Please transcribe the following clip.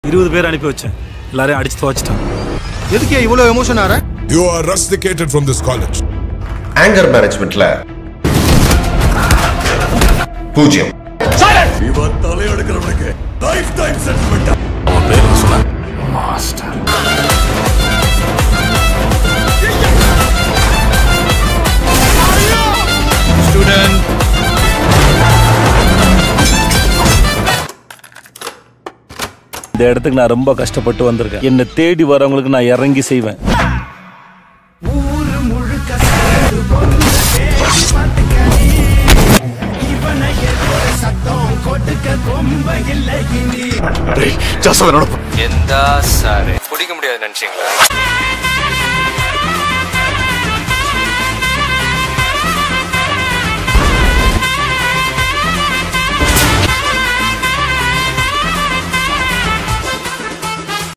இருபது பேர் அனுப்பி வச்சேன் எல்லாரையும் அடிச்சு துவச்சிட்டான் எதுக்கு இவ்வளோ எமோஷன் ஆற You are rusticated from this college. Anger மேனேஜ்மெண்ட்ல பூஜ்ஜியம் இவன் தலையெடுக்கிறவனுக்கு லைஃப் டைம் செட்டில்மெண்ட் அவன் பேர் என்ன சொன்ன மாஸ்டர் ஸ்டூடெண்ட் இந்த இடத்துக்கு நான் ரொம்ப கஷ்டப்பட்டு வந்திருக்கேன் என்னை தேடி வரவங்களுக்கு நான் இறங்கி செய்வேன் ஜாசவனோட எந்த சாரு பிடிக்க முடியாது நினைச்சீங்களா